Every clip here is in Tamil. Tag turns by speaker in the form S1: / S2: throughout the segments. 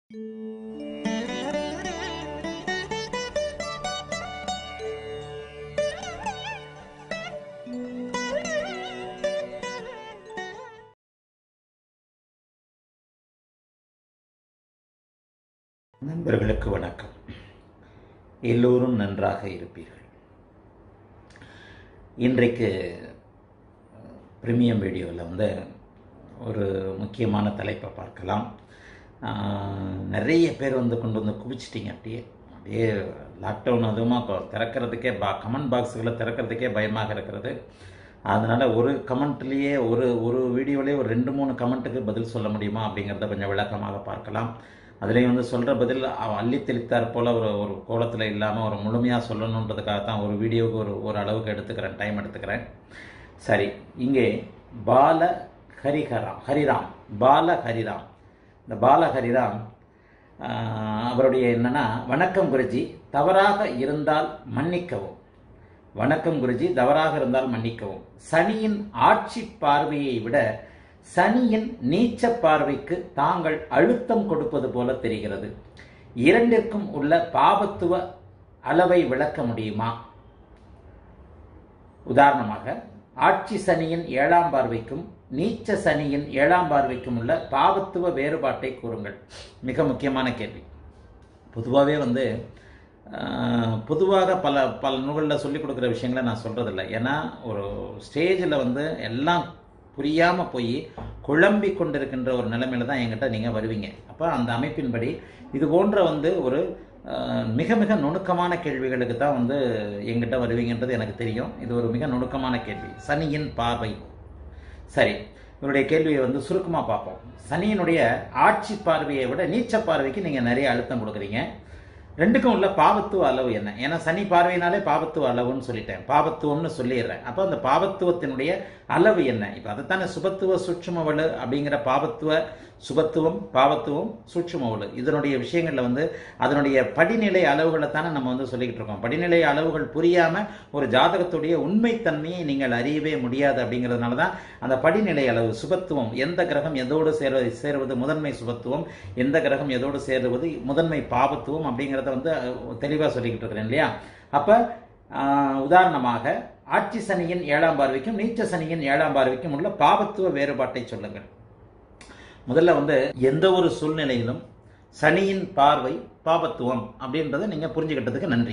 S1: நண்பர்களுக்கு வணக்கம் எல்லோரும் நன்றாக இருப்பீர்கள் இன்றைக்கு ப்ரீமியம் வீடியோவில் வந்து ஒரு முக்கியமான தலைப்பை பார்க்கலாம் ஆஹ், நிறைய பேர் வந்து கொண்டு வந்து குவிச்சிட்டிங்க அப்படியே அப்படியே லாக்டவுன் அதுவுமா கொ- திறக்கிறதுக்கே பா கமெண்ட் பாக்ஸுகளை திறக்கிறதுக்கே பயமாக இருக்கிறது அதனால் ஒரு கமெண்ட்லேயே ஒரு ஒரு வீடியோலேயே ஒரு ரெண்டு மூணு கமெண்ட்டுக்கு பதில் சொல்ல முடியுமா அப்படிங்கிறத கொஞ்சம் விளக்கமாக பார்க்கலாம் அதுலேயும் வந்து சொல்கிற பதில் அவ அள்ளி தெளித்தார் போல் ஒரு ஒரு கோலத்தில் இல்லாமல் ஒரு முழுமையாக சொல்லணுன்றதுக்காக தான் ஒரு வீடியோவுக்கு ஒரு ஒரு அளவுக்கு எடுத்துக்கிறேன் டைம் எடுத்துக்கிறேன் சரி இங்கே பால ஹரிஹராம் ஹரிராம் பால ஹரிராம் இந்த பால ஹரிராம் ஆஹ், அவருடைய என்னன்னா வணக்கம் குருஜி தவறாக இருந்தால் மன்னிக்கவும் வணக்கம் குருஜி தவறாக இருந்தால் மன்னிக்கவும் சனியின் ஆட்சி பார்வையை விட சனியின் நீச்ச பார்வைக்கு தாங்கள் அழுத்தம் கொடுப்பது போல தெரிகிறது இரண்டிற்கும் உள்ள பாபத்துவ அளவை விளக்க முடியுமா உதாரணமாக ஆட்சி சனியின் ஏழாம் பார்வைக்கும் நீச்ச சனியின் ஏழாம் பார்வைக்கும் உள்ள பாவத்துவ வேறுபாட்டை கூறுங்கள் மிக முக்கியமான கேள்வி பொதுவாகவே வந்து ஆஹ், பொதுவாக பல பல நூல்களில் சொல்லிக் கொடுக்குற விஷயங்களை நான் சொல்கிறதில்ல ஏன்னா ஒரு ஸ்டேஜில் வந்து எல்லாம் புரியாமல் போய் குழம்பி கொண்டிருக்கின்ற ஒரு நிலைமையில தான் என்கிட்ட நீங்கள் வருவீங்க அப்போ அந்த அமைப்பின்படி இது போன்ற வந்து ஒரு ஆஹ், மிக மிக நுணுக்கமான கேள்விகளுக்கு தான் வந்து எங்கிட்ட வருவீங்கன்றது எனக்கு தெரியும் இது ஒரு மிக நுணுக்கமான கேள்வி சனியின் பார்வை சரி இவருடைய கேள்வியை வந்து சுருக்கமாக பார்ப்போம் சனியினுடைய ஆட்சி பார்வையை விட நீச்ச பார்வைக்கு நீங்கள் நிறைய அழுத்தம் கொடுக்குறீங்க ரெண்டுக்கும் உள்ள பாவத்துவ அளவு என்ன ஏன்னா சனி பார்வையினாலே பாவத்துவ அளவுன்னு சொல்லிட்டேன் பாவத்துவம்னு சொல்லிடுறேன் அப்போ அந்த பாவத்துவத்தினுடைய அளவு என்ன இப்போ அதைத்தானே சுபத்துவ சூட்சுமவளு அப்படிங்கிற பாவத்துவ சுபத்துவம் பாவத்துவம் சூட்சுமவளு இதனுடைய விஷயங்களில் வந்து அதனுடைய படிநிலை அளவுகளை தானே நம்ம வந்து சொல்லிக்கிட்டு இருக்கோம் படிநிலை அளவுகள் புரியாம ஒரு ஜாதகத்துடைய உண்மைத்தன்மையை நீங்கள் அறியவே முடியாது அப்படிங்கிறதுனால தான் அந்த படிநிலை அளவு சுபத்துவம் எந்த கிரகம் எதோடு சேருவது சேருவது முதன்மை சுபத்துவம் எந்த கிரகம் எதோடு சேருவது முதன்மை பாவத்துவம் அப்படிங்கிறத வந்து தெளிவாக சொல்லிக்கிட்டு இருக்கிறேன் இல்லையா அப்போ உதாரணமாக ஆட்சி சனியின் ஏழாம் பார்வைக்கும் நீச்ச சனியின் ஏழாம் பார்வைக்கும் உள்ள பாவத்துவ வேறுபாட்டை சொல்லுங்கள் முதல்ல வந்து எந்த ஒரு சூழ்நிலையிலும் சனியின் பார்வை பாபத்துவம் அப்படின்றத நீங்க புரிஞ்சுக்கிட்டதுக்கு நன்றி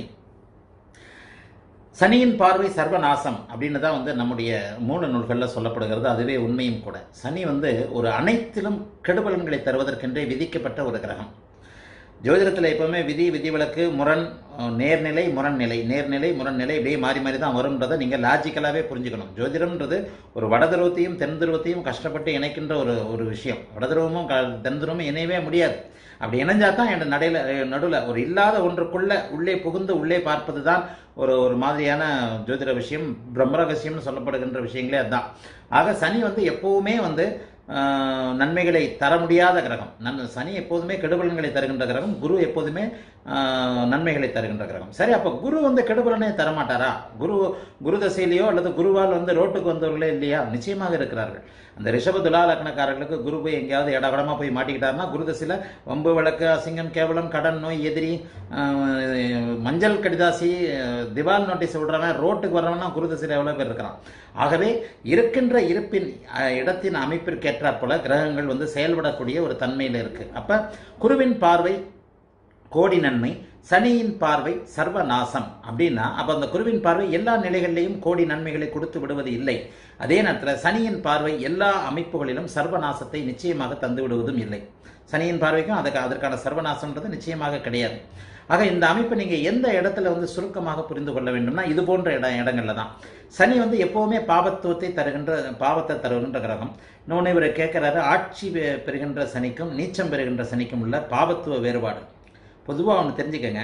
S1: சனியின் பார்வை சர்வநாசம் அப்படின்னு தான் வந்து நம்முடைய மூல நூல்களில் சொல்லப்படுகிறது அதுவே உண்மையும் கூட சனி வந்து ஒரு அனைத்திலும் கெடுபலன்களை தருவதற்கென்றே விதிக்கப்பட்ட ஒரு கிரகம் ஜோதிடத்தில் எப்பவுமே விதி விதிவிலக்கு முரண் அஹ், நேர்நிலை முரண்நிலை நேர்நிலை முரண்நிலை இப்படியே மாறி மாறி தான் வரும்ன்றதை நீங்கள் லாஜிக்கலாகவே புரிஞ்சுக்கணும் ஜோதிடம்ன்றது ஒரு வடதுருவத்தையும் தென் துருவத்தையும் கஷ்டப்பட்டு இணைக்கின்ற ஒரு ஒரு விஷயம் வடதுருவமும் க- தென் துருவமும் இணையவே முடியாது அப்படி இணைஞ்சா தான் என் நடையில நடுவில் ஒரு இல்லாத ஒன்றுக்குள்ள உள்ளே புகுந்து உள்ளே பார்ப்பது தான் ஒரு ஒரு மாதிரியான ஜோதிட விஷயம் பிரம்மரகசியம்னு சொல்லப்படுகின்ற விஷயங்களே அதுதான் ஆக சனி வந்து எப்பவுமே வந்து ஆஹ், நன்மைகளை தர முடியாத கிரகம் நன் சனி எப்போதுமே கெடுபலன்களை தருகின்ற கிரகம் குரு எப்போதுமே ஆஹ், நன்மைகளை தருகின்ற கிரகம் சரி அப்போ குரு வந்து கெடுபலனே தரமாட்டாரா குரு குரு தசையிலையோ அல்லது குருவால் வந்து ரோட்டுக்கு வந்தவர்களே இல்லையா நிச்சயமாக இருக்கிறார்கள் அந்த ரிஷப துலா லக்னக்காரர்களுக்கு குரு போய் எங்கேயாவது இடகடமா போய் மாட்டிக்கிட்டாருன்னா குரு தசையில் வம்பு வழக்கு அசிங்கம் கேவலம் கடன் நோய் எதிரி ஆஹ், மஞ்சள் கடிதாசி ஆஹ், திவால் நோட்டீஸ் விடுறவன் ரோட்டுக்கு வர்றவனா குரு தசையில் எவ்வளோ பேர் இருக்கிறான் ஆகவே இருக்கின்ற இருப்பின் அஹ், இடத்தின் அமைப்பிற்கேற்றாற் போல கிரகங்கள் வந்து செயல்படக்கூடிய ஒரு தன்மையில் இருக்கு அப்ப குருவின் பார்வை கோடி நன்மை சனியின் பார்வை சர்வ நாசம் அப்படின்னா அப்ப அந்த குருவின் பார்வை எல்லா நிலைகளிலையும் கோடி நன்மைகளை கொடுத்து விடுவது இல்லை அதே நேரத்தில் சனியின் பார்வை எல்லா அமைப்புகளிலும் சர்வநாசத்தை நிச்சயமாக தந்து விடுவதும் இல்லை சனியின் பார்வைக்கும் அதுக்கு அதற்கான சர்வநாசம்ன்றது நிச்சயமாக கிடையாது ஆக இந்த அமைப்பை நீங்க எந்த இடத்துல வந்து சுருக்கமாக புரிந்து கொள்ள வேண்டும்னா இது போன்ற இட இடங்கள்ல தான் சனி வந்து எப்பவுமே பாவத்துவத்தை தருகின்ற பாவத்தை தருகின்ற கிரகம் இன்னொன்று இவர் கேட்கிறாரு ஆட்சி பெ- பெறுகின்ற சனிக்கும் நீச்சம் பெறுகின்ற சனிக்கும் உள்ள பாவத்துவ வேறுபாடு பொதுவாக ஒன்று தெரிஞ்சுக்கங்க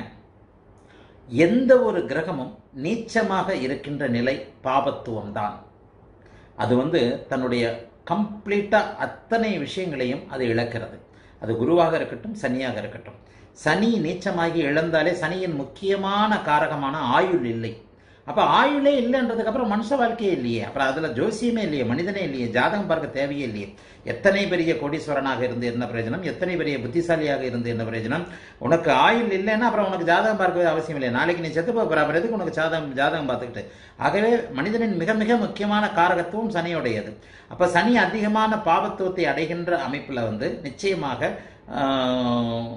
S1: எந்த ஒரு கிரகமும் நீச்சமாக இருக்கின்ற நிலை பாபத்துவம் தான் அது வந்து தன்னுடைய கம்ப்ளீட்டாக அத்தனை விஷயங்களையும் அது இழக்கிறது அது குருவாக இருக்கட்டும் சனியாக இருக்கட்டும் சனி நீச்சமாகி இழந்தாலே சனியின் முக்கியமான காரகமான ஆயுள் இல்லை அப்போ ஆயுளே இல்லைன்றதுக்கு அப்புறம் மனுஷ வாழ்க்கையே இல்லையே அப்புறம் அதில் ஜோசியமே இல்லையே மனிதனே இல்லையே ஜாதகம் பார்க்க தேவையே இல்லையே எத்தனை பெரிய கோடீஸ்வரனாக இருந்து என்ன பிரயோஜனம் எத்தனை பெரிய புத்திசாலியாக இருந்து என்ன பிரயோஜனம் உனக்கு ஆயுள் இல்லைன்னா அப்புறம் உனக்கு ஜாதகம் பார்க்க அவசியம் இல்லை நாளைக்கு நீ செத்து போகிற அப்புறம் எதுக்கு உனக்கு ஜாதகம் ஜாதகம் பார்த்துக்கிட்டு ஆகவே மனிதனின் மிக மிக முக்கியமான காரகத்துவம் சனியுடையது அப்போ சனி அதிகமான பாவத்துவத்தை அடைகின்ற அமைப்பில் வந்து நிச்சயமாக ஆஹ்,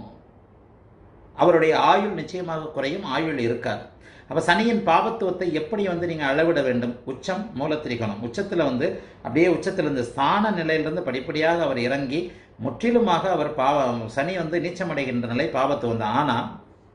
S1: அவருடைய ஆயுள் நிச்சயமாக குறையும் ஆயுள் இருக்காது அப்போ சனியின் பாவத்துவத்தை எப்படி வந்து நீங்கள் அளவிட வேண்டும் உச்சம் மூலத்திரிகோணம் உச்சத்தில் வந்து அப்படியே உச்சத்திலிருந்து ஸ்தான நிலையிலிருந்து படிப்படியாக அவர் இறங்கி முற்றிலுமாக அவர் பாவ சனி வந்து நீச்சமடைகின்ற நிலை பாவத்துவம் தான் ஆனால்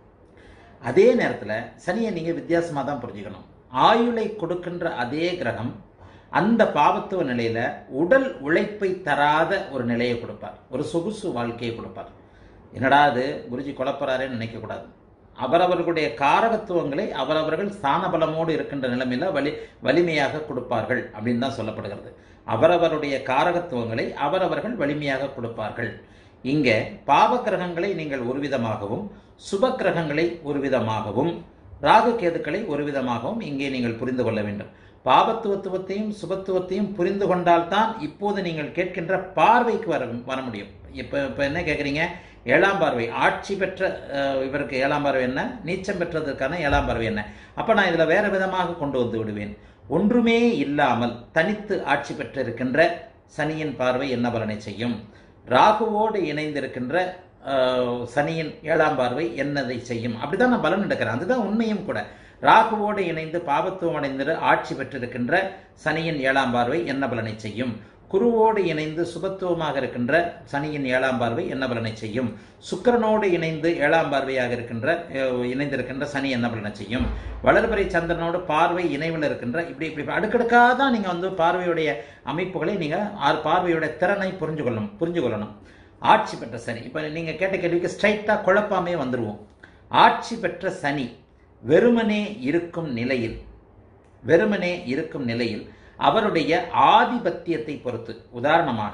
S1: அதே நேரத்தில் சனியை நீங்கள் வித்தியாசமாக தான் புரிஞ்சுக்கணும் ஆயுளை கொடுக்கின்ற அதே கிரகம் அந்த பாவத்துவ நிலையில உடல் உழைப்பை தராத ஒரு நிலையை கொடுப்பார் ஒரு சொகுசு வாழ்க்கையை கொடுப்பார் என்னடா அது குருஜி குழப்பறாரேன்னு நினைக்கக்கூடாது அவரவர்களுடைய காரகத்துவங்களை அவரவர்கள் ஸ்தான பலமோடு இருக்கின்ற நிலைமையில வலி வலிமையாக கொடுப்பார்கள் அப்படின்னு தான் சொல்லப்படுகிறது அவரவருடைய காரகத்துவங்களை அவரவர்கள் வலிமையாக கொடுப்பார்கள் இங்கே பாவ கிரகங்களை நீங்கள் ஒரு விதமாகவும் சுப கிரகங்களை ஒரு விதமாகவும் ராகு கேதுக்களை ஒரு விதமாகவும் இங்கே நீங்கள் புரிந்து கொள்ள வேண்டும் பாவத்துவத்துவத்தையும் சுபத்துவத்தையும் புரிந்து கொண்டால்தான் இப்போது நீங்கள் கேட்கின்ற பார்வைக்கு வர வர முடியும் இப்போ இப்போ என்ன கேட்குறீங்க ஏழாம் பார்வை ஆட்சி பெற்ற அஹ், இவருக்கு ஏழாம் பார்வை என்ன நீச்சம் பெற்றதற்கான ஏழாம் பார்வை என்ன அப்போ நான் இதில் வேற விதமாக கொண்டு வந்து விடுவேன் ஒன்றுமே இல்லாமல் தனித்து ஆட்சி பெற்றிருக்கின்ற சனியின் பார்வை என்ன பலனை செய்யும் ராகுவோடு இணைந்திருக்கின்ற அஹ், சனியின் ஏழாம் பார்வை என்னதை செய்யும் அப்படிதான் நான் பலன் எடுக்கிறேன் அதுதான் உண்மையும் கூட ராகுவோடு இணைந்து பாவத்துவம் அடைந்து ஆட்சி பெற்றிருக்கின்ற சனியின் ஏழாம் பார்வை என்ன பலனை செய்யும் குருவோடு இணைந்து சுபத்துவமாக இருக்கின்ற சனியின் ஏழாம் பார்வை என்ன பலனை செய்யும் சுக்கிரனோடு இணைந்து ஏழாம் பார்வையாக இருக்கின்ற அஹ், இணைந்திருக்கின்ற சனி என்ன பலனை செய்யும் வளர்பிறை சந்திரனோடு பார்வை இணைவில் இருக்கின்ற இப்படி இப்படி அடுக்கடுக்காக தான் நீங்கள் வந்து பார்வையுடைய அமைப்புகளை நீங்கள் பார்வையுடைய திறனை புரிஞ்சு கொள்ளணும் புரிஞ்சு கொள்ளணும் ஆட்சி பெற்ற சனி இப்போ நீங்கள் கேட்ட கேள்விக்கு ஸ்ட்ரைட்டாக குழப்பாமே வந்துருவோம் ஆட்சி பெற்ற சனி வெறுமனே இருக்கும் நிலையில் வெறுமனே இருக்கும் நிலையில் அவருடைய ஆதிபத்தியத்தை பொறுத்து உதாரணமாக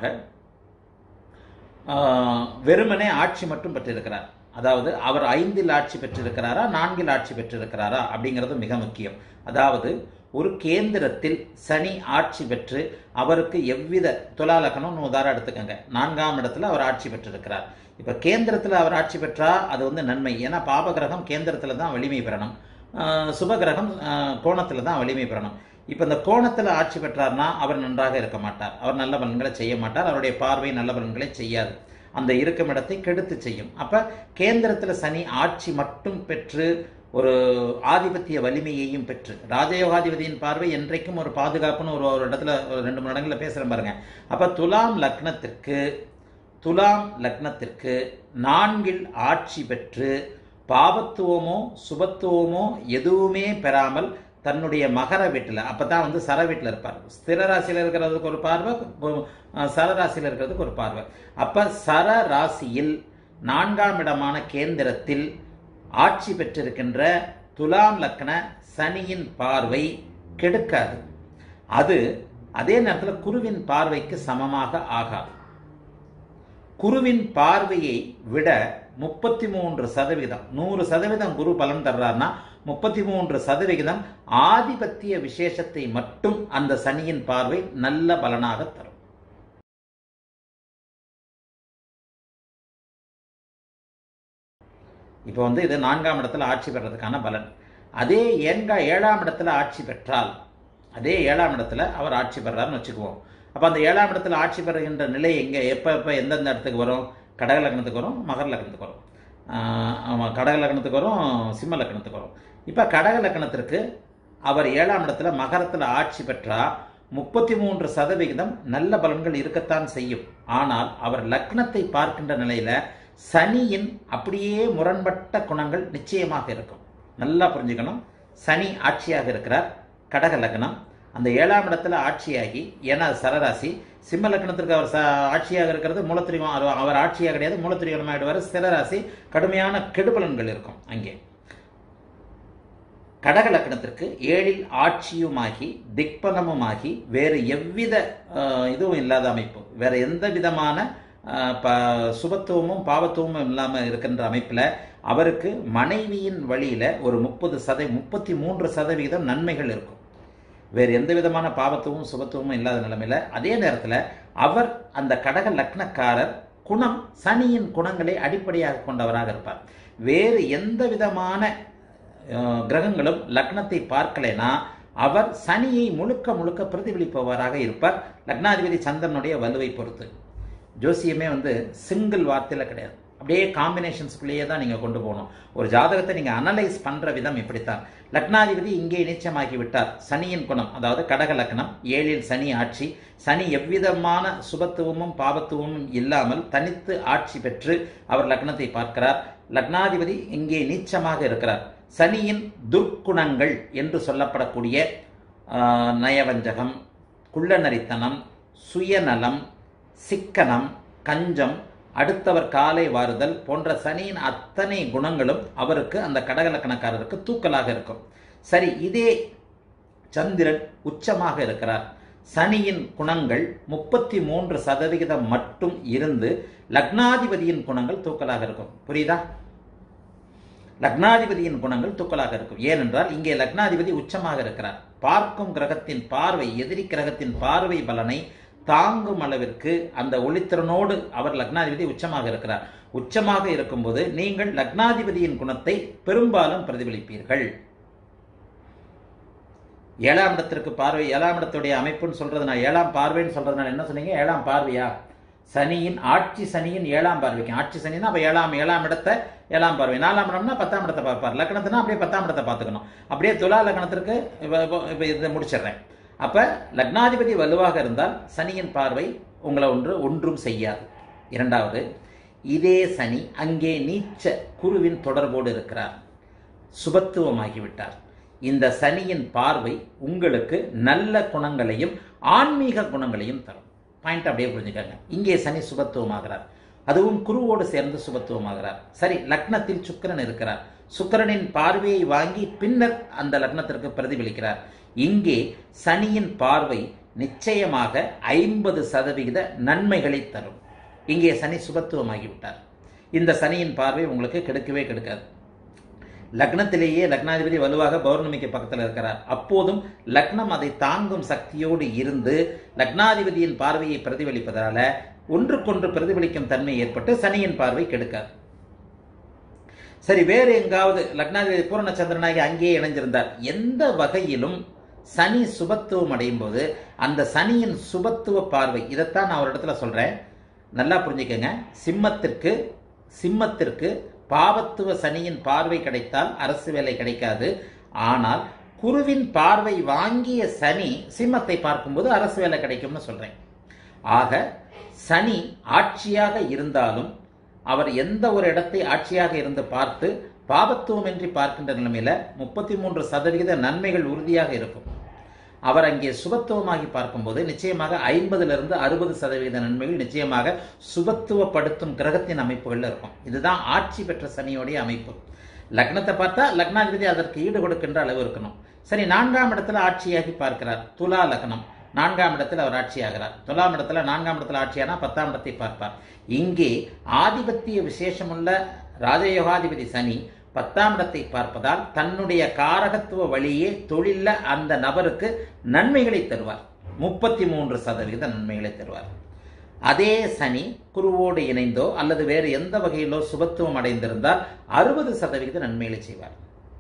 S1: ஆஹ், வெறுமனே ஆட்சி மட்டும் பெற்றிருக்கிறார் அதாவது அவர் ஐந்தில் ஆட்சி பெற்றிருக்கிறாரா நான்கில் ஆட்சி பெற்றிருக்கிறாரா அப்படிங்கிறது மிக முக்கியம் அதாவது ஒரு கேந்திரத்தில் சனி ஆட்சி பெற்று அவருக்கு எவ்வித துலாலக்கணம்னு உதாரணம் எடுத்துக்கோங்க நான்காம் இடத்துல அவர் ஆட்சி பெற்றிருக்கிறார் இப்போ கேந்திரத்தில் அவர் ஆட்சி பெற்றா அது வந்து நன்மை ஏன்னா பாபகிரகம் கேந்திரத்தில் தான் வலிமை பெறணும் ஆஹ், சுபகிரகம் கோணத்தில் தான் வலிமை பெறணும் இப்போ இந்த கோணத்தில் ஆட்சி பெற்றார்னா அவர் நன்றாக இருக்க மாட்டார் அவர் நல்ல பலன்களை செய்ய மாட்டார் அவருடைய பார்வை நல்ல பலன்களை செய்யாது அந்த இருக்கும் இடத்தை கெடுத்து செய்யும் அப்ப கேந்திரத்துல சனி ஆட்சி மட்டும் பெற்று ஒரு ஆதிபத்திய வலிமையையும் பெற்று ராஜயோகாதிபதியின் பார்வை என்றைக்கும் ஒரு பாதுகாப்புன்னு ஒரு ஒரு இடத்துல ஒரு ரெண்டு மூணு இடங்களில் பேசுகிறேன் பாருங்க அப்ப துலாம் லக்னத்திற்கு துலாம் லக்னத்திற்கு நான்கில் ஆட்சி பெற்று பாவத்துவமோ சுபத்துவமோ எதுவுமே பெறாமல் தன்னுடைய மகர வீட்டில் அப்போ தான் வந்து சர வீட்டில் இருப்பார் ஸ்திர ராசியில் இருக்கிறதுக்கு ஒரு பார்வை பு- அஹ் சர ராசியில் இருக்கிறதுக்கு ஒரு பார்வை அப்போ சர ராசியில் நான்காம் இடமான கேந்திரத்தில் ஆட்சி பெற்றிருக்கின்ற துலாம் லக்ன சனியின் பார்வை கெடுக்காது அது அதே நேரத்தில் குருவின் பார்வைக்கு சமமாக ஆகாது குருவின் பார்வையை விட முப்பத்தி மூன்று சதவீதம் நூறு சதவீதம் குரு பலன் தர்றாருன்னா முப்பத்தி மூன்று சதவிகிதம் ஆதிபத்திய விசேஷத்தை மட்டும் அந்த சனியின் பார்வை நல்ல பலனாக தரும் இப்போ வந்து இது நான்காம் இடத்துல ஆட்சி பெறதுக்கான பலன் அதே ஏங்கா ஏழாம் இடத்துல ஆட்சி பெற்றால் அதே ஏழாம் இடத்துல அவர் ஆட்சி பெறாருன்னு வச்சுக்குவோம் அப்போ அந்த ஏழாம் இடத்துல ஆட்சி பெறுகின்ற நிலை எங்கே எப்போ எப்போ எந்தெந்த இடத்துக்கு வரும் கடக லக்னத்துக்கு வரும் மகர லக்னத்துக்கு வரும் ஆஹ் ஆமா, கடக லக்னத்துக்கு வரும் சிம்ம லக்னத்துக்கு வரும் இப்போ கடக லக்னத்திற்கு அவர் ஏழாம் இடத்துல மகரத்தில் ஆட்சி பெற்றா முப்பத்தி மூன்று சதவிகிதம் நல்ல பலன்கள் இருக்கத்தான் செய்யும் ஆனால் அவர் லக்னத்தை பார்க்கின்ற நிலையில சனியின் அப்படியே முரண்பட்ட குணங்கள் நிச்சயமாக இருக்கும் நல்லா புரிஞ்சுக்கணும் சனி ஆட்சியாக இருக்கிறார் கடக லக்னம் அந்த ஏழாம் இடத்துல ஆட்சியாகி ஏன்னா அது சரராசி சிம்ம லக்னத்திற்கு அவர் ச ஆட்சியாக இருக்கிறது மூலத்திரியம் அவர் அவர் ஆட்சியாக கிடையாது மூலத்திரியம் ஆயிடுவார் ஸ்திரராசி கடுமையான கெடுபலன்கள் இருக்கும் அங்கே கடக லக்னத்திற்கு ஏழில் ஆட்சியுமாகி திக்பலமுமாகி வேறு எவ்வித அஹ், இதுவும் இல்லாத அமைப்பு வேற எந்த விதமான அஹ், ப- சுபத்துவமும் பாவத்துவமும் இல்லாமல் இருக்கின்ற அமைப்பில் அவருக்கு மனைவியின் வழியில ஒரு முப்பது சத முப்பத்தி மூன்று சதவிகிதம் நன்மைகள் இருக்கும் வேறு எந்த விதமான பாவத்துவமும் சுபத்துவமும் இல்லாத நிலைமையில அதே நேரத்தில் அவர் அந்த கடக லக்னக்காரர் குணம் சனியின் குணங்களை அடிப்படையாக கொண்டவராக இருப்பார் வேறு எந்த விதமான அஹ், கிரகங்களும் லக்னத்தை பார்க்கலைனா அவர் சனியை முழுக்க முழுக்க பிரதிபலிப்பவராக இருப்பார் லக்னாதிபதி சந்திரனுடைய வலுவை பொறுத்து ஜோசியமே வந்து சிங்கிள் வார்த்தையில் கிடையாது அப்படியே காம்பினேஷன்ஸ்குள்ளேயே தான் நீங்கள் கொண்டு போகணும் ஒரு ஜாதகத்தை நீங்கள் அனலைஸ் பண்ணுற விதம் இப்படித்தான் லக்னாதிபதி இங்கே நீச்சமாகி விட்டார் சனியின் குணம் அதாவது கடக லக்னம் ஏழில் சனி ஆட்சி சனி எவ்விதமான சுபத்துவமும் பாவத்துவமும் இல்லாமல் தனித்து ஆட்சி பெற்று அவர் லக்னத்தை பார்க்கிறார் லக்னாதிபதி இங்கே நீச்சமாக இருக்கிறார் சனியின் துர்க்குணங்கள் என்று சொல்லப்படக்கூடிய ஆஹ், நயவஞ்சகம் குள்ளநரித்தனம் சுயநலம் சிக்கனம் கஞ்சம் அடுத்தவர் காலை வாருதல் போன்ற சனியின் அத்தனை குணங்களும் அவருக்கு அந்த கடகலக்கணக்காரருக்கு தூக்கலாக இருக்கும் சரி இதே சந்திரன் உச்சமாக இருக்கிறார் சனியின் குணங்கள் முப்பத்தி மூன்று சதவிகிதம் மட்டும் இருந்து லக்னாதிபதியின் குணங்கள் தூக்கலாக இருக்கும் புரியுதா லக்னாதிபதியின் குணங்கள் தூக்கலாக இருக்கும் ஏனென்றால் இங்கே லக்னாதிபதி உச்சமாக இருக்கிறார் பார்க்கும் கிரகத்தின் பார்வை எதிரி கிரகத்தின் பார்வை பலனை தாங்கும் அளவிற்கு அந்த ஒளித்திறனோடு அவர் லக்னாதிபதி உச்சமாக இருக்கிறார் உச்சமாக இருக்கும்போது நீங்கள் லக்னாதிபதியின் குணத்தை பெரும்பாலும் பிரதிபலிப்பீர்கள் ஏழாம் இடத்திற்கு பார்வை ஏழாம் இடத்துடைய அமைப்புன்னு சொல்றது நான் ஏழாம் பார்வைன்னு சொல்றதுனால என்ன சொன்னீங்க ஏழாம் பார்வையா சனியின் ஆட்சி சனியின் ஏழாம் பார்வைக்கு ஆட்சி சனினா அப்ப ஏழாம் ஏழாம் இடத்தை ஏழாம் பார்வை நாலாம் இடம்னா பத்தாம் இடத்தை பார்ப்பார் லக்னத்துனா அப்படியே பத்தாம் இடத்தை பார்த்துக்கணும் அப்படியே துலா லக்னத்திற்கு இப்ப- இப்ப- இப்ப இதை முடிச்சிடுறேன் அப்ப லக்னாதிபதி வலுவாக இருந்தால் சனியின் பார்வை உங்களை ஒன்று ஒன்றும் செய்யாது இரண்டாவது இதே சனி அங்கே நீச்ச குருவின் தொடர்போடு இருக்கிறார் சுபத்துவமாகிவிட்டார் இந்த சனியின் பார்வை உங்களுக்கு நல்ல குணங்களையும் ஆன்மீக குணங்களையும் தரும் பாயிண்ட் அப்படியே புரிஞ்சுக்கங்க இங்கே சனி சுபத்துவமாகிறார் அதுவும் குருவோடு சேர்ந்து சுபத்துவமாகிறார் சரி லக்னத்தில் சுக்கிரன் இருக்கிறார் சுக்கிரனின் பார்வையை வாங்கி பின்னர் அந்த லக்னத்திற்கு பிரதிபலிக்கிறார் இங்கே சனியின் பார்வை நிச்சயமாக ஐம்பது சதவிகித நன்மைகளை தரும் இங்கே சனி சுபத்துவமாகிவிட்டார் இந்த சனியின் பார்வை உங்களுக்கு கெடுக்கவே கெடுக்காது லக்னத்திலேயே லக்னாதிபதி வலுவாக பௌர்ணமிக்கு பக்கத்தில் இருக்கிறார் அப்போதும் லக்னம் அதை தாங்கும் சக்தியோடு இருந்து லக்னாதிபதியின் பார்வையை பிரதிபலிப்பதால ஒன்றுக்கொன்று பிரதிபலிக்கும் தன்மை ஏற்பட்டு சனியின் பார்வை கெடுக்காது சரி வேறு எங்காவது லக்னாதிபதி பூரண சந்திரனாகி அங்கேயே இணைஞ்சிருந்தார் எந்த வகையிலும் சனி சுபத்துவம் அடையும் போது அந்த சனியின் சுபத்துவ பார்வை இதைத்தான் நான் ஒரு இடத்துல சொல்றேன் நல்லா புரிஞ்சுக்கங்க சிம்மத்திற்கு சிம்மத்திற்கு பாவத்துவ சனியின் பார்வை கிடைத்தால் அரசு வேலை கிடைக்காது ஆனால் குருவின் பார்வை வாங்கிய சனி சிம்மத்தை பார்க்கும்போது அரசு வேலை கிடைக்கும்னு சொல்றேன் ஆக சனி ஆட்சியாக இருந்தாலும் அவர் எந்த ஒரு இடத்தை ஆட்சியாக இருந்து பார்த்து பாபத்துவமின்றி பார்க்கின்ற நிலைமையில முப்பத்தி மூன்று சதவிகித நன்மைகள் உறுதியாக இருக்கும் அவர் அங்கே சுபத்துவமாகி பார்க்கும்போது நிச்சயமாக ஐம்பதிலிருந்து அறுபது சதவீத நன்மைகள் நிச்சயமாக சுபத்துவப்படுத்தும் கிரகத்தின் அமைப்புகள்ல இருக்கும் இதுதான் ஆட்சி பெற்ற சனியோடைய அமைப்பு லக்னத்தை பார்த்தா லக்னாதிபதி அதற்கு ஈடு கொடுக்கின்ற அளவு இருக்கணும் சரி நான்காம் இடத்துல ஆட்சியாகி பார்க்கிறார் துலா லக்னம் நான்காம் இடத்தில் அவர் ஆட்சியாகிறார் துலாம் இடத்துல நான்காம் இடத்துல ஆட்சியானா பத்தாம் இடத்தை பார்ப்பார் இங்கே ஆதிபத்திய விசேஷமுள்ள ராஜயோகாதிபதி சனி பத்தாம் இடத்தை பார்ப்பதால் தன்னுடைய காரகத்துவ வழியே தொழில்ல அந்த நபருக்கு நன்மைகளை தருவார் முப்பத்தி மூன்று சதவிகித நன்மைகளை தருவார் அதே சனி குருவோடு இணைந்தோ அல்லது வேறு எந்த வகையிலோ சுபத்துவம் அடைந்திருந்தால் அறுபது சதவிகித நன்மைகளை செய்வார்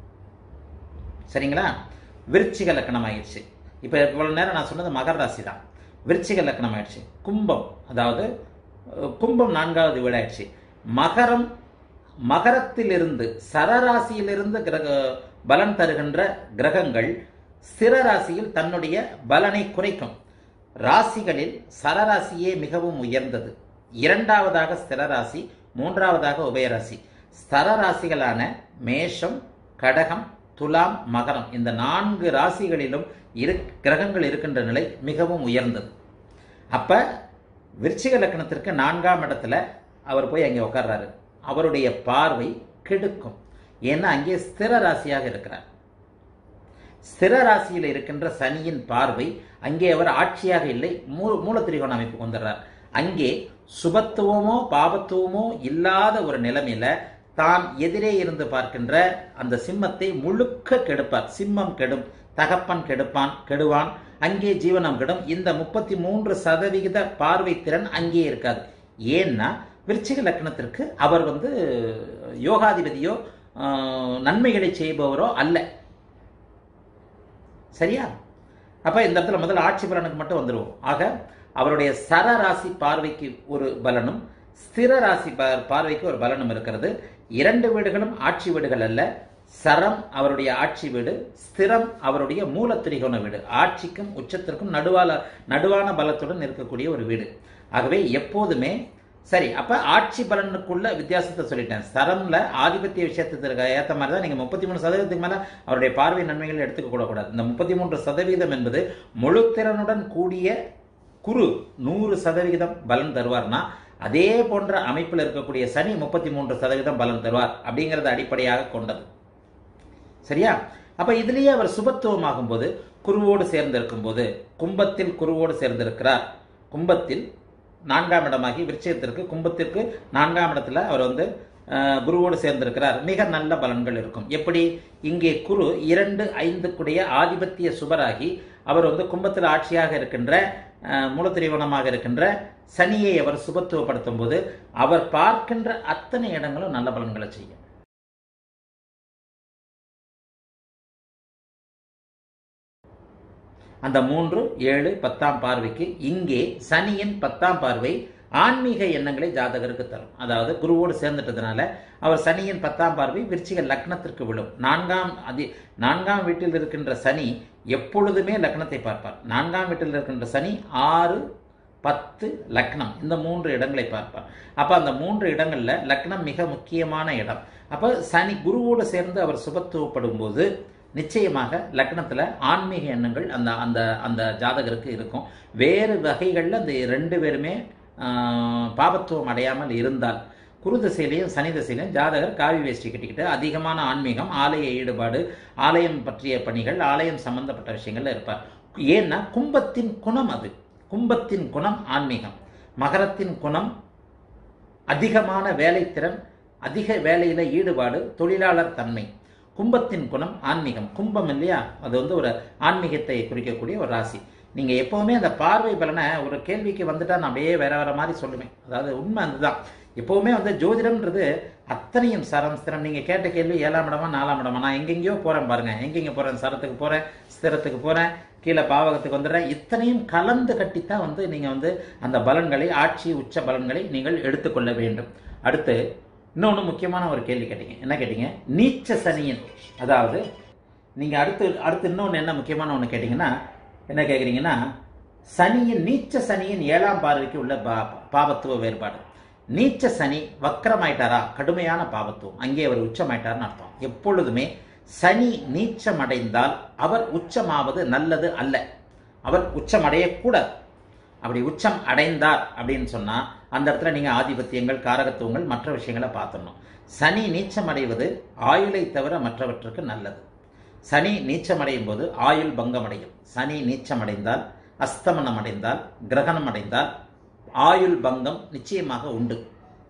S1: சரிங்களா விருச்சிக லக்கணம் ஆயிடுச்சு இப்போ இவ்வளவு நேரம் நான் சொன்னது மகர ராசி தான் விருச்சிக லக்கணம் ஆயிடுச்சு கும்பம் அதாவது அஹ், கும்பம் நான்காவது வீடாயிடுச்சு மகரம் மகரத்திலிருந்து சரராசியிலிருந்து கிரக பலன் தருகின்ற கிரகங்கள் ஸ்திர ராசியில் தன்னுடைய பலனை குறைக்கும் ராசிகளில் சரராசியே மிகவும் உயர்ந்தது இரண்டாவதாக ஸ்திர ராசி மூன்றாவதாக உபயராசி ஸ்தர ராசிகளான மேஷம் கடகம் துலாம் மகரம் இந்த நான்கு ராசிகளிலும் இரு கிரகங்கள் இருக்கின்ற நிலை மிகவும் உயர்ந்தது அப்ப விருச்சிக லக்னத்திற்கு நான்காம் இடத்துல அவர் போய் அங்கே உட்கார்றாரு அவருடைய பார்வை கெடுக்கும் ஏன்னா அங்கே ஸ்திர ராசியாக இருக்கிறார் ஸ்திர ராசியில் இருக்கின்ற சனியின் பார்வை அங்கே அவர் ஆட்சியாக இல்லை மூ மூலத்திரிகோண அமைப்புக்கு வந்துடுறார் அங்கே சுபத்துவமோ பாபத்துவமோ இல்லாத ஒரு நிலைமையில தான் எதிரே இருந்து பார்க்கின்ற அந்த சிம்மத்தை முழுக்க கெடுப்பார் சிம்மம் கெடும் தகப்பன் கெடுப்பான் கெடுவான் அங்கே ஜீவனம் கெடும் இந்த முப்பத்தி மூன்று சதவிகித பார்வை திறன் அங்கே இருக்காது ஏன்னா விருச்சிக லக்னத்திற்கு அவர் வந்து யோகாதிபதியோ ஆஹ், நன்மைகளை செய்பவரோ அல்ல சரியா அப்ப இந்த இடத்துல முதல்ல ஆட்சி பலனுக்கு மட்டும் வந்துருவோம் ஆக அவருடைய சர ராசி பார்வைக்கு ஒரு பலனும் ஸ்திர ராசி பா- பார்வைக்கு ஒரு பலனும் இருக்கிறது இரண்டு வீடுகளும் ஆட்சி வீடுகள் அல்ல சரம் அவருடைய ஆட்சி வீடு ஸ்திரம் அவருடைய மூல திரிகோண வீடு ஆட்சிக்கும் உச்சத்திற்கும் நடுவால நடுவான பலத்துடன் இருக்கக்கூடிய ஒரு வீடு ஆகவே எப்போதுமே சரி அப்ப ஆட்சி பலனுக்குள்ள வித்தியாசத்தை சொல்லிட்டேன் சரம்ல ஆதிபத்திய விஷயத்துக்கு ஏத்த மாதிரி தான் நீங்க முப்பத்தி மூணு சதவீதத்துக்கு மேல அவருடைய பார்வை நன்மைகள் எடுத்துக்க கூட கூடாது இந்த முப்பத்தி மூன்று சதவீதம் என்பது முழு திறனுடன் கூடிய குரு நூறு சதவிகிதம் பலன் தருவார்னா அதே போன்ற அமைப்பில் இருக்கக்கூடிய சனி முப்பத்தி மூன்று சதவீதம் பலன் தருவார் அப்படிங்கறத அடிப்படையாக கொண்டது சரியா அப்ப இதுலயே அவர் சுபத்துவமாகும் போது குருவோடு சேர்ந்திருக்கும் போது கும்பத்தில் குருவோடு சேர்ந்திருக்கிறார் கும்பத்தில் நான்காம் இடமாகி விருச்சிகத்திற்கு கும்பத்திற்கு நான்காம் இடத்துல அவர் வந்து அஹ், குருவோடு சேர்ந்திருக்கிறார் மிக நல்ல பலன்கள் இருக்கும் எப்படி இங்கே குரு இரண்டு ஐந்துக்குடைய ஆதிபத்திய சுபராகி அவர் வந்து கும்பத்தில் ஆட்சியாக இருக்கின்ற அஹ், மூலத்திரிவனமாக இருக்கின்ற சனியை அவர் சுபத்துவப்படுத்தும் போது அவர் பார்க்கின்ற அத்தனை இடங்களும் நல்ல பலன்களை செய்யும் அந்த மூன்று ஏழு பத்தாம் பார்வைக்கு இங்கே சனியின் பத்தாம் பார்வை ஆன்மீக எண்ணங்களை ஜாதகருக்கு தரும் அதாவது குருவோடு சேர்ந்துட்டதுனால அவர் சனியின் பத்தாம் பார்வை விருச்சிக லக்னத்திற்கு விழும் நான்காம் அதி நான்காம் வீட்டில் இருக்கின்ற சனி எப்பொழுதுமே லக்னத்தை பார்ப்பார் நான்காம் வீட்டில் இருக்கின்ற சனி ஆறு பத்து லக்னம் இந்த மூன்று இடங்களை பார்ப்பார் அப்ப அந்த மூன்று இடங்கள்ல லக்னம் மிக முக்கியமான இடம் அப்ப சனி குருவோடு சேர்ந்து அவர் சுபத்துவப்படும் போது நிச்சயமாக லக்னத்துல ஆன்மீக எண்ணங்கள் அந்த அந்த அந்த ஜாதகருக்கு இருக்கும் வேறு வகைகளில் அந்த ரெண்டு பேருமே ஆஹ், பாபத்துவம் அடையாமல் இருந்தால் குரு திசையிலையும் சனி திசையிலையும் ஜாதகர் காவி வேஷ்டி கட்டிக்கிட்டு அதிகமான ஆன்மீகம் ஆலய ஈடுபாடு ஆலயம் பற்றிய பணிகள் ஆலயம் சம்பந்தப்பட்ட விஷயங்கள்ல இருப்பார் ஏன்னா கும்பத்தின் குணம் அது கும்பத்தின் குணம் ஆன்மீகம் மகரத்தின் குணம் அதிகமான வேலைத்திறன் அதிக வேலையில ஈடுபாடு தொழிலாளர் தன்மை கும்பத்தின் குணம் ஆன்மீகம் கும்பம் இல்லையா அது வந்து ஒரு ஆன்மீகத்தை குறிக்கக்கூடிய ஒரு ராசி நீங்க எப்பவுமே அந்த பார்வை பலனை ஒரு கேள்விக்கு வந்துட்டா நான் அப்படியே வேற வேற மாதிரி சொல்லுவேன் அதாவது உண்மை அதுதான் எப்பவுமே வந்து ஜோதிடம்ன்றது அத்தனையும் சரம் ஸ்திரம் நீங்க கேட்ட கேள்வி ஏழாம் இடமா நாலாம் இடமா நான் எங்கெங்கேயோ போறேன் பாருங்க எங்கெங்க போறேன் சரத்துக்கு போறேன் ஸ்திரத்துக்கு போறேன் கீழே பாவகத்துக்கு வந்துடுறேன் இத்தனையும் கலந்து கட்டித்தான் வந்து நீங்க வந்து அந்த பலன்களை ஆட்சி உச்ச பலன்களை நீங்கள் எடுத்துக்கொள்ள வேண்டும் அடுத்து இன்னொன்று முக்கியமான ஒரு கேள்வி கேட்டீங்க என்ன கேட்டீங்க நீச்ச சனியன் அதாவது நீங்கள் அடுத்து அடுத்து இன்னொன்று என்ன முக்கியமான ஒன்று கேட்டிங்கன்னா என்ன கேட்குறீங்கன்னா சனியின் நீச்ச சனியின் ஏழாம் பார்வைக்கு உள்ள பா பாவத்துவ வேறுபாடு நீச்ச சனி வக்கரமாயிட்டாரா கடுமையான பாவத்துவம் அங்கே அவர் உச்சமாயிட்டார்னு அர்த்தம் எப்பொழுதுமே சனி நீச்சமடைந்தால் அவர் உச்சமாவது நல்லது அல்ல அவர் உச்சமடையக்கூடாது அப்படி உச்சம் அடைந்தார் அப்படின்னு சொன்னா அந்த இடத்துல நீங்க ஆதிபத்தியங்கள் காரகத்துவங்கள் மற்ற விஷயங்களை பார்த்துடணும் சனி நீச்சம் அடைவது ஆயுளை தவிர மற்றவற்றுக்கு நல்லது சனி நீச்சம் அடையும் போது ஆயுள் பங்கம் அடையும் சனி நீச்சம் அடைந்தால் அஸ்தமனம் அடைந்தால் கிரகணம் அடைந்தால் ஆயுள் பங்கம் நிச்சயமாக உண்டு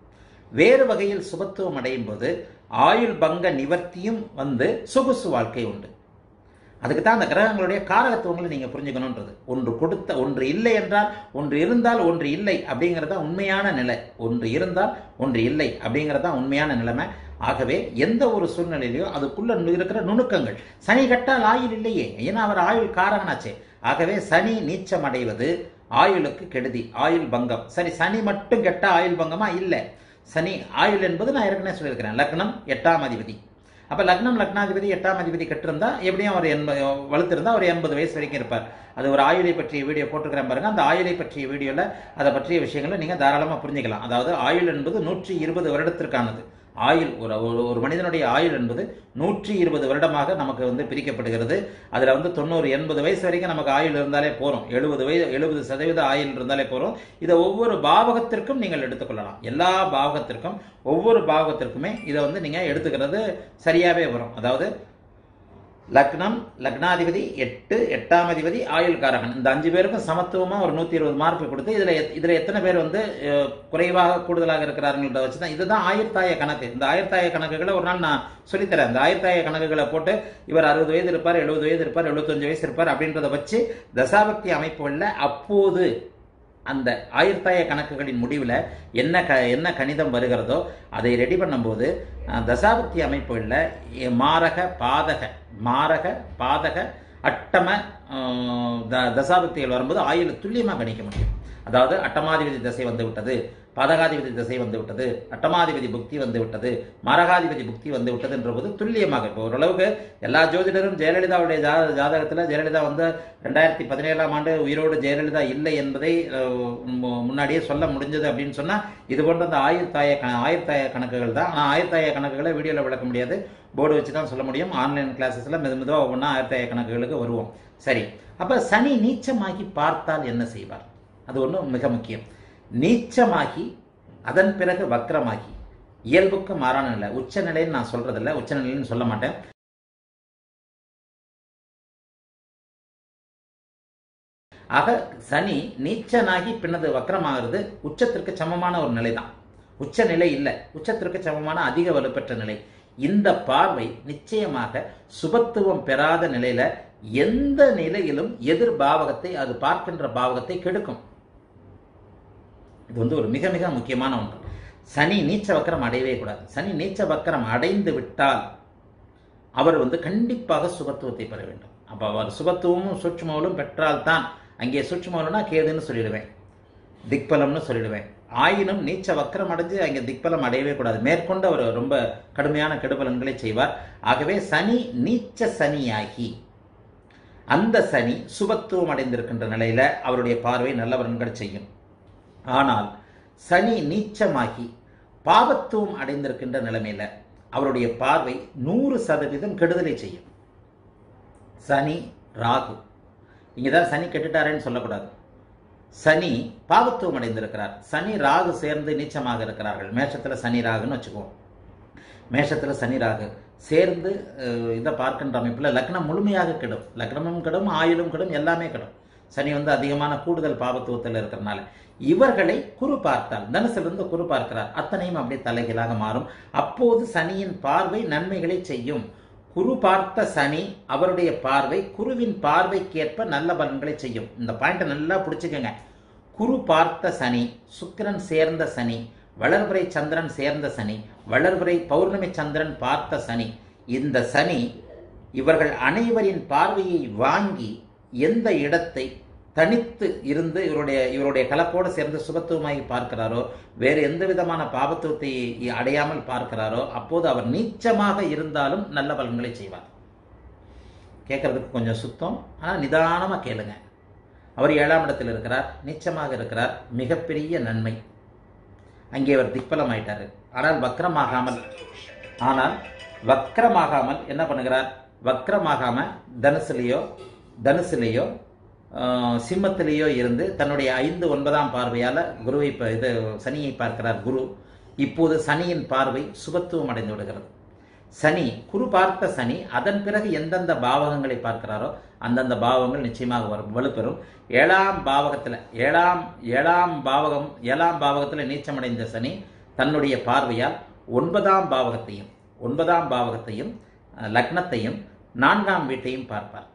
S1: வேறு வகையில் சுபத்துவம் அடையும் போது ஆயுள் பங்க நிவர்த்தியும் வந்து சொகுசு வாழ்க்கை உண்டு அதுக்கு தான் அந்த கிரகங்களுடைய காரகத்துவங்களை நீங்க புரிஞ்சுக்கணுன்றது ஒன்று கொடுத்த ஒன்று இல்லை என்றால் ஒன்று இருந்தால் ஒன்று இல்லை அப்படிங்கிறது தான் உண்மையான நிலை ஒன்று இருந்தால் ஒன்று இல்லை அப்படிங்கிறது தான் உண்மையான நிலைமை ஆகவே எந்த ஒரு சூழ்நிலையிலையும் அதுக்குள்ள இருக்கிற நுணுக்கங்கள் சனி கட்டால் ஆயுள் இல்லையே ஏன்னா அவர் ஆயுள் காரகனாச்சே ஆகவே சனி நீச்சம் அடைவது ஆயுளுக்கு கெடுதி ஆயுள் பங்கம் சரி சனி மட்டும் கெட்ட ஆயுள் பங்கமா இல்லை சனி ஆயுள் என்பது நான் ஏற்கனவே சொல்லியிருக்கிறேன் லக்னம் எட்டாம் அதிபதி அப்ப லக்னம் லக்னாதிபதி எட்டாம் அதிபதி கட்டிருந்தா எப்படியும் ஒரு எண்பது வலுத்திருந்தா ஒரு எண்பது வயசு வரைக்கும் இருப்பார் அது ஒரு ஆயுளை பற்றிய வீடியோ போட்டுக்கிறேன் பாருங்க அந்த ஆயுளை பற்றிய வீடியோல அதை பற்றிய விஷயங்களை நீங்க தாராளமா புரிஞ்சுக்கலாம் அதாவது ஆயுள் என்பது நூற்றி இருபது வருடத்திற்கானது ஆயுள் ஒரு ஒரு- ஒரு மனிதனுடைய ஆயுள் என்பது நூற்றி இருபது வருடமாக நமக்கு வந்து பிரிக்கப்படுகிறது அதுல வந்து தொண்ணூறு எண்பது வயசு வரைக்கும் நமக்கு ஆயுள் இருந்தாலே போறோம் எழுபது வயது எழுபது சதவீத ஆயுள் இருந்தாலே போறோம் இதை ஒவ்வொரு பாவகத்திற்கும் நீங்கள் எடுத்துக்கொள்ளலாம் எல்லா பாவகத்திற்கும் ஒவ்வொரு பாவகத்திற்குமே இதை வந்து நீங்க எடுத்துக்கிறது சரியாவே வரும் அதாவது லக்னம் லக்னாதிபதி எட்டு எட்டாம் அதிபதி ஆயுள் காரகன் இந்த அஞ்சு பேருக்கும் சமத்துவமா ஒரு நூத்தி இருபது மார்க் கொடுத்து இதுல எத்- இதுல எத்தனை பேர் வந்து அஹ், குறைவாக கூடுதலாக இருக்கிறார்கள்ன்றத வச்சு தான் இதுதான் ஆயிரத்தாய கணக்கு இந்த ஆயிரத்தாய கணக்குகளை ஒரு நாள் நான் சொல்லித்தரேன் இந்த ஆயிரத்தாய கணக்குகளை போட்டு இவர் அறுபது வயது இருப்பார் எழுபது வயது இருப்பார் எழுபத்தஞ்சு வயசு இருப்பார் அப்படின்றத வச்சு தசாபக்தி அமைப்புகளில் அப்போது அந்த ஆயிரத்தாய கணக்குகளின் முடிவில் என்ன க என்ன கணிதம் வருகிறதோ அதை ரெடி பண்ணும்போது அஹ், தசாபக்தி அமைப்புகளில் மாரக பாதக மாரக பாதக அட்டம அஹ், த தசாபக்திகள் வரும்போது ஆயுள் துல்லியமாக கணிக்க முடியும் அதாவது அட்டமாதிபதி திசை வந்து விட்டது பாதகாதிபதி திசை வந்து விட்டது அட்டமாதிபதி புக்தி வந்து விட்டது மரகாதிபதி புக்தி வந்து விட்டது என்ற போது துல்லியமாக இப்போ ஓரளவுக்கு எல்லா ஜோதிடரும் ஜெயலலிதாவுடைய ஜா ஜாதகத்தில் ஜெயலலிதா வந்து ரெண்டாயிரத்தி பதினேழாம் ஆண்டு உயிரோடு ஜெயலலிதா இல்லை என்பதை அஹ், மு- முன்னாடியே சொல்ல முடிஞ்சது அப்படின்னு சொன்னா இது போன்ற அந்த ஆயிரத்தாய க- ஆயிரத்தாய கணக்குகள் தான் ஆனால் ஆயிரத்தாய கணக்குகளை வீடியோவில் விளக்க முடியாது போர்டு வச்சு தான் சொல்ல முடியும் ஆன்லைன் கிளாஸஸ்ல மெது மெதுவாக ஒவ்வொன்றா ஆயிரத்தாய கணக்குகளுக்கு வருவோம் சரி அப்ப சனி நீச்சமாகி பார்த்தால் என்ன செய்வார் அது ஒன்றும் மிக முக்கியம் நீச்சமாகி அதன் பிறகு வக்ரமாகி இயல்புக்கு மாறான நிலை உச்ச நிலைன்னு நான் சொல்றதில்ல உச்ச நிலைன்னு சொல்ல மாட்டேன் ஆக சனி நீச்சனாகி பின்னது வக்ரமாகிறது உச்சத்திற்கு சமமான ஒரு நிலை தான் உச்ச நிலை இல்லை உச்சத்திற்கு சமமான அதிக வலுப்பெற்ற நிலை இந்த பார்வை நிச்சயமாக சுபத்துவம் பெறாத நிலையில எந்த நிலையிலும் எதிர் பாவகத்தை அது பார்க்கின்ற பாவகத்தை கெடுக்கும் இது வந்து ஒரு மிக மிக முக்கியமான ஒன்று சனி நீச்ச வக்கரம் அடையவே கூடாது சனி நீச்ச வக்கரம் அடைந்து விட்டால் அவர் வந்து கண்டிப்பாக சுபத்துவத்தை பெற வேண்டும் அப்ப அவர் சுபத்துவமும் சூட்சுமவலும் பெற்றால்தான் அங்கே சூட்சுமவலும்னா கேதுன்னு சொல்லிடுவேன் திக்பலம்னு சொல்லிடுவேன் ஆயினும் நீச்ச வக்கரம் அடைஞ்சு அங்கே திக்பலம் அடையவே கூடாது மேற்கொண்டு அவர் ரொம்ப கடுமையான கெடுபலன்களை செய்வார் ஆகவே சனி நீச்ச சனியாகி அந்த சனி சுபத்துவம் அடைந்திருக்கின்ற நிலையில அவருடைய பார்வை நல்லவரன்கள் செய்யும் ஆனால் சனி நீச்சமாகி பாவத்துவம் அடைந்திருக்கின்ற நிலைமையில அவருடைய பார்வை நூறு சதவீதம் கெடுதலை செய்யும் சனி ராகு இங்கதான் சனி கெட்டுட்டாரேன்னு சொல்லக்கூடாது சனி பாவத்துவம் அடைந்திருக்கிறார் சனி ராகு சேர்ந்து நீச்சமாக இருக்கிறார்கள் மேஷத்துல சனி ராகுன்னு வச்சுக்குவோம் மேஷத்துல சனி ராகு சேர்ந்து அஹ், இதை பார்க்கின்ற அமைப்புல லக்னம் முழுமையாக கெடும் லக்னமும் கெடும் ஆயுளும் கெடும் எல்லாமே கெடும் சனி வந்து அதிகமான கூடுதல் பாவத்துவத்தில் இருக்கிறனால இவர்களை குரு பார்த்தால் தனுசிலிருந்து குரு பார்க்கிறார் அத்தனையும் அப்படியே தலைகீழாக மாறும் அப்போது சனியின் பார்வை நன்மைகளை செய்யும் குரு பார்த்த சனி அவருடைய பார்வை குருவின் பார்வைக்கேற்ப நல்ல பலன்களை செய்யும் இந்த பாயிண்ட்டை நல்லா பிடிச்சுக்கோங்க குரு பார்த்த சனி சுக்கிரன் சேர்ந்த சனி வளர்பிறை சந்திரன் சேர்ந்த சனி வளர்பிறை பௌர்ணமி சந்திரன் பார்த்த சனி இந்த சனி இவர்கள் அனைவரின் பார்வையை வாங்கி எந்த இடத்தை தனித்து இருந்து இவருடைய இவருடைய கலப்போடு சேர்ந்து சுபத்துவமாகி பார்க்கிறாரோ வேறு எந்த விதமான பாபத்துவத்தை அடையாமல் பார்க்கிறாரோ அப்போது அவர் நீச்சமாக இருந்தாலும் நல்ல பலன்களை செய்வார் கேட்கறதுக்கு கொஞ்சம் சுத்தம் ஆனால் நிதானமாக கேளுங்க அவர் ஏழாம் இடத்தில் இருக்கிறார் நீச்சமாக இருக்கிறார் மிகப்பெரிய நன்மை அங்கே அவர் திக்பலம் ஆயிட்டாரு ஆனால் வக்ரமாகாமல் ஆனால் வக்ரமாகாமல் என்ன பண்ணுகிறார் வக்ரமாகாம தனுசுலேயோ தனுசுலேயோ ஆஹ், சிம்மத்திலேயோ இருந்து தன்னுடைய ஐந்து ஒன்பதாம் பார்வையால குருவை ப- இது சனியை பார்க்கிறார் குரு இப்போது சனியின் பார்வை சுபத்துவம் அடைந்து விடுகிறது சனி குரு பார்த்த சனி அதன் பிறகு எந்தெந்த பாவகங்களை பார்க்கிறாரோ அந்தந்த பாவங்கள் நிச்சயமாக வரும் வலுப்பெறும் ஏழாம் பாவகத்தில் ஏழாம் ஏழாம் பாவகம் ஏழாம் பாவகத்தில் நீச்சமடைந்த சனி தன்னுடைய பார்வையால் ஒன்பதாம் பாவகத்தையும் ஒன்பதாம் பாவகத்தையும் அஹ், லக்னத்தையும் நான்காம் வீட்டையும் பார்ப்பார்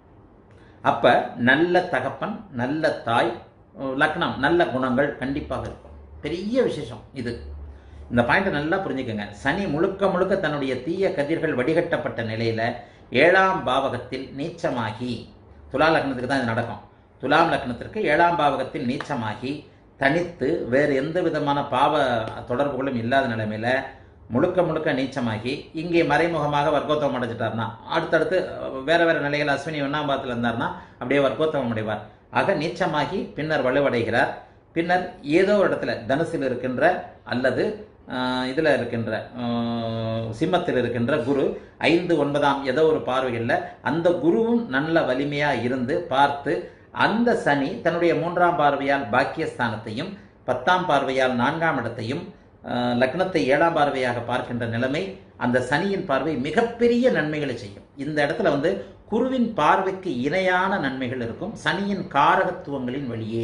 S1: அப்ப நல்ல தகப்பன் நல்ல தாய் அஹ், லக்னம் நல்ல குணங்கள் கண்டிப்பாக இருக்கும் பெரிய விசேஷம் இது இந்த பாயிண்ட் நல்லா புரிஞ்சுக்கங்க சனி முழுக்க முழுக்க தன்னுடைய தீய கதிர்கள் வடிகட்டப்பட்ட நிலையில ஏழாம் பாவகத்தில் நீச்சமாகி துலா லக்னத்துக்கு தான் இது நடக்கும் துலாம் லக்னத்திற்கு ஏழாம் பாவகத்தில் நீச்சமாகி தனித்து வேறு எந்த விதமான பாவ தொடர்புகளும் இல்லாத நிலைமையில முழுக்க முழுக்க நீச்சமாகி இங்கே மறைமுகமாக வர்க்கோத்தவம் அடைஞ்சிட்டார்னா அடுத்தடுத்து அஹ், வேற வேற நிலைகள் அஸ்வினி ஒன்னாம் பாவத்தில் இருந்தார்னா அப்படியே வர்க்கோத்தவம் அடைவார் ஆக நீச்சமாகி பின்னர் வலுவடைகிறார் பின்னர் ஏதோ ஒரு இடத்துல தனுசில் இருக்கின்ற அல்லது ஆஹ், இதுல இருக்கின்ற ஆஹ், சிம்மத்தில் இருக்கின்ற குரு ஐந்து ஒன்பதாம் ஏதோ ஒரு பார்வையில் அந்த குருவும் நல்ல வலிமையா இருந்து பார்த்து அந்த சனி தன்னுடைய மூன்றாம் பார்வையால் பாக்கியஸ்தானத்தையும் பத்தாம் பார்வையால் நான்காம் இடத்தையும் அஹ், லக்னத்தை ஏழாம் பார்வையாக பார்க்கின்ற நிலைமை அந்த சனியின் பார்வை மிகப்பெரிய நன்மைகளை செய்யும் இந்த இடத்துல வந்து குருவின் பார்வைக்கு இணையான நன்மைகள் இருக்கும் சனியின் காரகத்துவங்களின் வழியே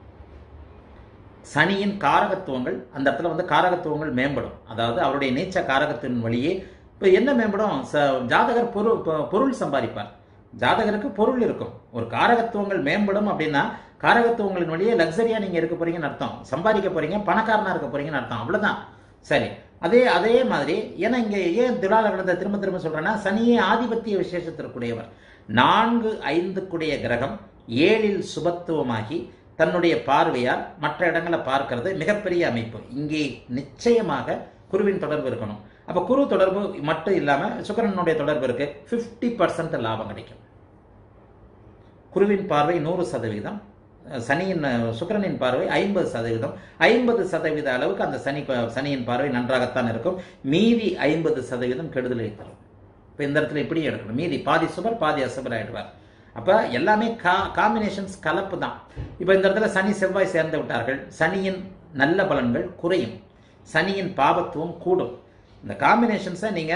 S1: சனியின் காரகத்துவங்கள் அந்த இடத்துல வந்து காரகத்துவங்கள் மேம்படும் அதாவது அவருடைய நீச்ச காரகத்தின் வழியே இப்போ என்ன மேம்படும் ச ஜாதகர் பொருள் பொ- பொருள் சம்பாதிப்பார் ஜாதகருக்கு பொருள் இருக்கும் ஒரு காரகத்துவங்கள் மேம்படும் அப்படின்னா காரகத்துவங்களின் வழியே லக்ஸரியா நீங்க இருக்க போறீங்கன்னு அர்த்தம் சம்பாதிக்க போறீங்க பணக்காரனா இருக்க போறீங்கன்னு அர்த்தம் அவ்வளவுதான் சரி அதே அதே மாதிரி ஏன்னா இங்க ஏன் துலாலகணத்தை திரும்ப திரும்ப சொல்றேன்னா சனியே ஆதிபத்திய விசேஷத்திற்குடையவர் நான்கு ஐந்துக்குடைய கிரகம் ஏழில் சுபத்துவமாகி தன்னுடைய பார்வையால் மற்ற இடங்களை பார்க்கிறது மிகப்பெரிய அமைப்பு இங்கே நிச்சயமாக குருவின் தொடர்பு இருக்கணும் அப்ப குரு தொடர்பு மட்டும் இல்லாம சுக்கிரனுடைய தொடர்பு இருக்கு 50% லாபம் கிடைக்கும் குருவின் பார்வை நூறு சதவீதம் சனியின் அஹ், சுக்கிரனின் பார்வை ஐம்பது சதவீதம் ஐம்பது சதவீத அளவுக்கு அந்த சனி சனியின் பார்வை நன்றாகத்தான் இருக்கும் மீதி ஐம்பது சதவீதம் கெடுதலை தரும் இப்போ இந்த இடத்துல இப்படி எடுக்கணும் மீதி பாதி சுபர் பாதி அசுபர் ஆயிடுவார் அப்ப எல்லாமே கா காம்பினேஷன்ஸ் கலப்பு தான் இப்போ இந்த இடத்துல சனி செவ்வாய் சேர்ந்து விட்டார்கள் சனியின் நல்ல பலன்கள் குறையும் சனியின் பாபத்துவம் கூடும் இந்த காம்பினேஷன்ஸை நீங்க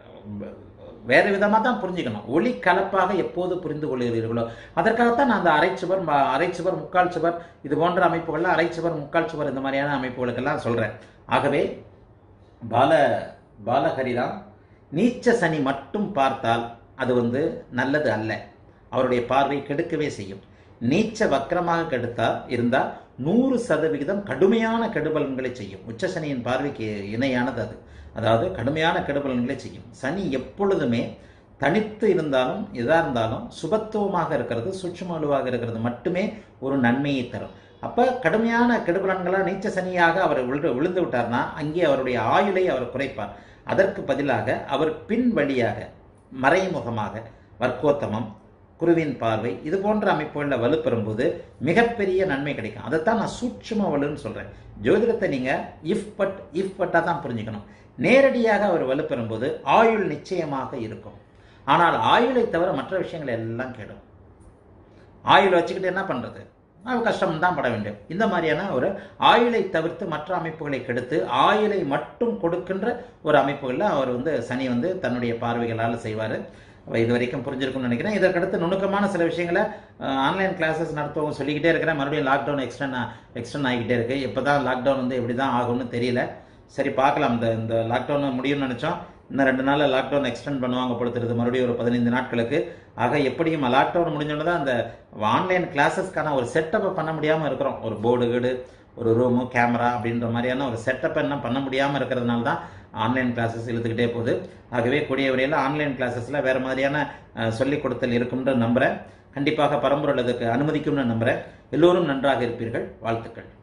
S1: வேற விதமாக தான் புரிஞ்சுக்கணும் ஒளி கலப்பாக எப்போது புரிந்து கொள்கிறீர்களோ அதற்காகத்தான் நான் அந்த அரைச்சுவர் ம- அரைச்சுவர் முக்கால் சுவர் இது போன்ற அமைப்புகள்லாம் அரைச்சுவர் முக்கால் சுவர் இந்த மாதிரியான அமைப்புகளுக்கெல்லாம் சொல்றேன் ஆகவே பால பாலஹரிராம் நீச்ச சனி மட்டும் பார்த்தால் அது வந்து நல்லது அல்ல அவருடைய பார்வை கெடுக்கவே செய்யும் நீச்ச வக்கரமாக கெடுத்தா இருந்தால் நூறு சதவிகிதம் கடுமையான கெடுபலன்களை செய்யும் உச்ச சனியின் பார்வைக்கு இணையானது அது அதாவது கடுமையான கெடுபலன்களை செய்யும் சனி எப்பொழுதுமே தனித்து இருந்தாலும் எதா இருந்தாலும் சுபத்துவமாக இருக்கிறது சூட்சுமலுவாக இருக்கிறது மட்டுமே ஒரு நன்மையை தரும் அப்ப கடுமையான கெடுபலன்களாக நீச்ச சனியாக அவர் விழுந்து விழுந்து விட்டார்னா அங்கே அவருடைய ஆயுளை அவர் குறைப்பார் அதற்கு பதிலாக அவர் பின் வழியாக மறைமுகமாக வர்க்கோத்தமம் குருவின் பார்வை இது போன்ற அமைப்புகளில் வலுப்பெறும்போது மிகப்பெரிய நன்மை கிடைக்கும் அதைத்தான் நான் சூட்சும வலுன்னு சொல்றேன் ஜோதிடத்தை நீங்க இஃப் பட் இஃப் பட்டா தான் புரிஞ்சுக்கணும் நேரடியாக அவர் வலுப்பெறும்போது ஆயுள் நிச்சயமாக இருக்கும் ஆனால் ஆயுளை தவிர மற்ற விஷயங்கள் எல்லாம் கெடும் ஆயுள் வச்சுக்கிட்டு என்ன பண்றது அது கஷ்டம் தான் பட வேண்டும் இந்த மாதிரியான ஒரு ஆயுளை தவிர்த்து மற்ற அமைப்புகளை கெடுத்து ஆயுளை மட்டும் கொடுக்கின்ற ஒரு அமைப்புகளில் அவர் வந்து சனி வந்து தன்னுடைய பார்வைகளால் செய்வார் இது வரைக்கும் புரிஞ்சிருக்கும்னு நினைக்கிறேன் இதற்கடுத்து நுணுக்கமான சில விஷயங்களை ஆன்லைன் கிளாஸஸ் நடத்துவங்க சொல்லிக்கிட்டே இருக்கிறேன் மறுபடியும் லாக்டவுன் எக்ஸ்டன் எக்ஸ்டன் ஆகிக்கிட்டே இருக்கு இப்போ தான் லாக்டவுன் வந்து எப்படி தான் ஆகும்னு தெரியல சரி பார்க்கலாம் இந்த இந்த லாக்டவுன் முடியும்னு நினச்சோம் இன்னும் ரெண்டு நாளில் லாக்டவுன் எக்ஸ்டெண்ட் பண்ணுவாங்க பொழுதுறது மறுபடியும் ஒரு பதினைந்து நாட்களுக்கு ஆக எப்படியும் லாக்டவுன் முடிஞ்சோன்னு தான் அந்த ஆன்லைன் கிளாஸஸ்க்கான ஒரு செட்டப்பை பண்ண முடியாமல் இருக்கிறோம் ஒரு போர்டு வீடு ஒரு ரூமு கேமரா அப்படின்ற மாதிரியான ஒரு செட்டப்பை என்ன பண்ண முடியாமல் இருக்கிறதுனால தான் ஆன்லைன் கிளாஸஸ் இழுத்துக்கிட்டே போகுது ஆகவே கூடிய வரையில் ஆன்லைன் கிளாஸஸில் வேறு மாதிரியான அஹ், சொல்லிக் கொடுத்தல் இருக்கும்னு நம்புகிறேன் கண்டிப்பாக பரம்பரை அதுக்கு அனுமதிக்கும்னு நம்புகிறேன் எல்லோரும் நன்றாக இருப்பீர்கள் வாழ்த்துக்கள்